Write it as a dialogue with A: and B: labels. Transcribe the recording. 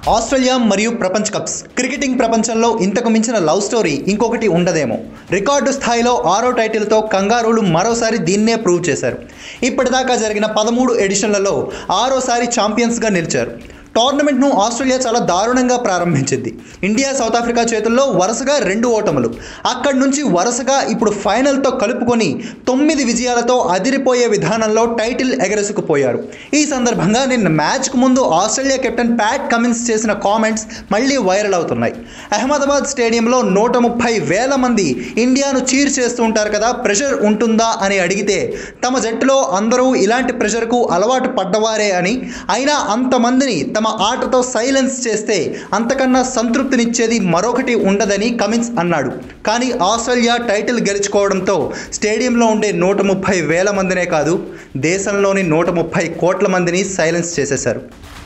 A: Australia మరియు ప్రపంచ cups cricketing ప్రపంచంలో ఇంతకు మించిన లవ్ స్టోరీ ఇంకొకటి ఉండదేమో రికార్డు స్థాయిలో ఆరో టైటిల్తో కంగారూలు మరోసారి దీన్నే ప్రూవ్ చేశారు ఇప్పటిదాకా జరిగిన పదమూడు ఎడిషన్లలో ఆరోసారి ఛాంపియన్స్గా నిలిచారు టోర్నమెంట్ను ఆస్ట్రేలియా చాలా దారుణంగా ప్రారంభించింది ఇండియా సౌత్ ఆఫ్రికా చేతుల్లో వరుసగా రెండు ఓటములు అక్కడి నుంచి వరుసగా ఇప్పుడు ఫైనల్తో కలుపుకొని తొమ్మిది విజయాలతో అదిరిపోయే విధానంలో టైటిల్ ఎగరేసుకుపోయారు ఈ సందర్భంగా నిన్న మ్యాచ్కు ముందు ఆస్ట్రేలియా కెప్టెన్ ప్యాట్ కమిన్స్ చేసిన కామెంట్స్ మళ్ళీ వైరల్ అవుతున్నాయి అహ్మదాబాద్ స్టేడియంలో నూట ముప్పై వేల మంది ఇండియాను చీర్ చేస్తూ ఉంటారు కదా ప్రెషర్ ఉంటుందా అని అడిగితే తమ జట్టులో అందరూ ఇలాంటి ప్రెషర్కు అలవాటు పడ్డవారే అని అయినా అంతమందిని తమ ఆటతో సైలెన్స్ చేస్తే అంతకన్నా సంతృప్తినిచ్చేది మరొకటి ఉండదని కమిన్స్ అన్నాడు కానీ ఆస్ట్రేలియా టైటిల్ గెలుచుకోవడంతో స్టేడియంలో ఉండే నూట ముప్పై వేల మందినే కాదు దేశంలోని నూట ముప్పై కోట్ల మందిని సైలెన్స్ చేసేశారు